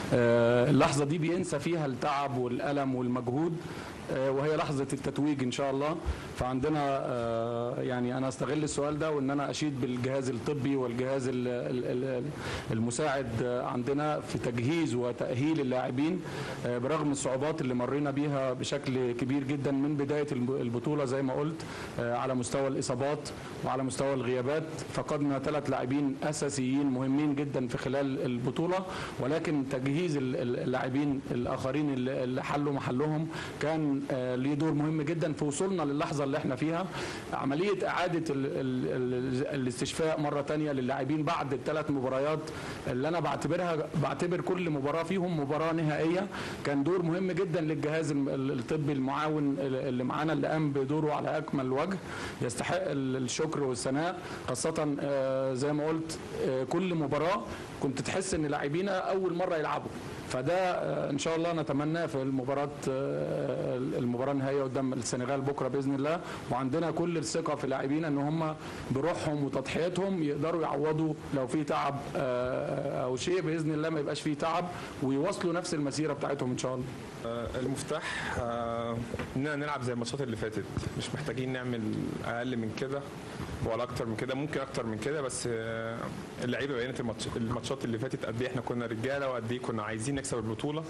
آه، اللحظه دي بينسى فيها التعب والالم والمجهود آه، وهي لحظه التتويج ان شاء الله فعندنا آه، يعني انا استغل السؤال ده وان انا اشيد بالجهاز الطبي والجهاز ال- ال- ال- المساعد آه، عندنا في تجهيز وتاهيل اللاعبين آه، برغم الصعوبات اللي مرينا بيها بشكل كبير جدا من بدايه الب- البطوله زي ما قلت آه، على مستوى الاصابات وعلى مستوى الغيابات فقدنا ثلاث لاعبين اساسيين مهمين جدا في خلال البطوله ولكن تجهيز ال- ال- اللاعبين الاخرين اللي اللي حلوا محلهم كان آه، ليه دور مهم جدا في وصولنا للحظه اللي احنا فيها عمليه اعاده ال ال ال الاستشفاء مره تانية للاعبين بعد الثلاث مباريات اللي انا بعتبرها بعتبر كل مباراه فيهم مباراه نهائيه كان دور مهم جدا للجهاز الم- ال- الطبي المعاون اللي معانا اللي قام بدوره على اكمل وجه يستحق ال- الشكر والثناء خاصه آه، زي ما قلت آه، كل مباراه كنت تحس ان لاعبينا اول مره يلعبوا فده آه، ان شاء الله نتمناه في المباراه آه، المباراه النهائيه قدام السنغال بكره باذن الله وعندنا كل الثقه في لاعبينا ان هم بروحهم وتضحياتهم يقدروا يعوضوا لو في تعب آه، او شيء باذن الله ما يبقاش فيه تعب ويواصلوا نفس المسيره بتاعتهم ان شاء الله آه، المفتاح آه، اننا نلعب زي الماتشات اللي فاتت مش محتاجين نعمل اقل من كده ولا اكتر من كده ممكن اكتر من كده بس آه، اللعيبه بينت الماتش الماتشات اللي فاتت قد ايه احنا كنا رجاله وقد ايه كنا عايزين نكسب البطوله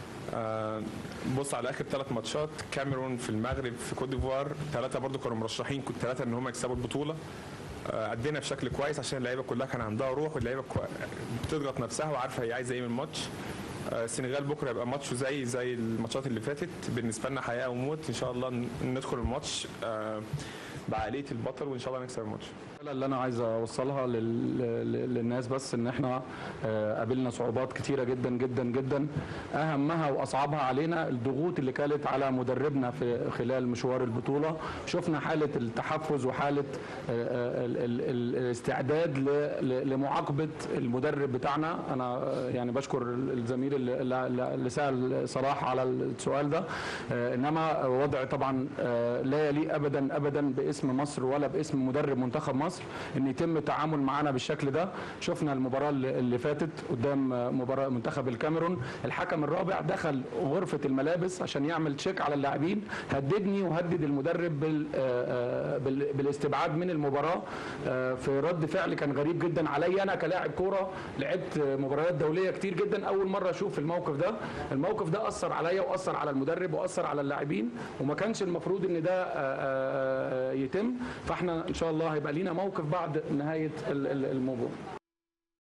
آه، بص على اخر ثلاث ماتشات كاميرون في المغرب في كوت ديفوار ثلاثه برضو كانوا مرشحين كنت ثلاثه ان هم يكسبوا البطوله آه، ادينا بشكل كويس عشان اللعيبه كلها كان عندها روح واللعيبه كو- بتضغط نفسها وعارفه هي عايزه ايه من الماتش آه، السنغال بكره يبقى ماتش زي زي الماتشات اللي فاتت بالنسبه لنا حياه وموت ان شاء الله ن- ندخل الماتش آه، بعقليه البطل وان شاء الله نكسب الماتش الرسالة اللي انا عايز اوصلها لل... لل- للناس بس ان احنا آه، قابلنا صعوبات كتيره جدا جدا جدا اهمها واصعبها علينا الضغوط اللي كانت على مدربنا في خلال مشوار البطوله شفنا حاله التحفز وحاله آه، آه، ال- ال- ال- الاستعداد ل- ل- لمعاقبه المدرب بتاعنا انا آه، يعني بشكر الزميل اللي- اللي اللي سال صلاح على السؤال ده آه، انما وضع طبعا آه، لا يليق ابدا ابدا باسم مصر ولا باسم مدرب منتخب مصر ان يتم التعامل معانا بالشكل ده شفنا المباراه اللي اللي فاتت قدام آه، مباراه منتخب الكاميرون الحكم الرابع دخل غرفه الملابس عشان يعمل تشيك على اللاعبين هددني وهدد المدرب بال آه، آه، بال- بالاستبعاد من المباراه آه، في رد فعل كان غريب جدا عليا انا كلاعب كوره لعبت مباريات دوليه كتير جدا اول مره اشوف الموقف ده الموقف ده اثر عليا واثر على المدرب واثر على اللاعبين وما كانش المفروض ان ده آه، آه، آه، يتم فاحنا ان شاء الله هيبقى لينا موقف بعد نهايه ال- ال- الموضوع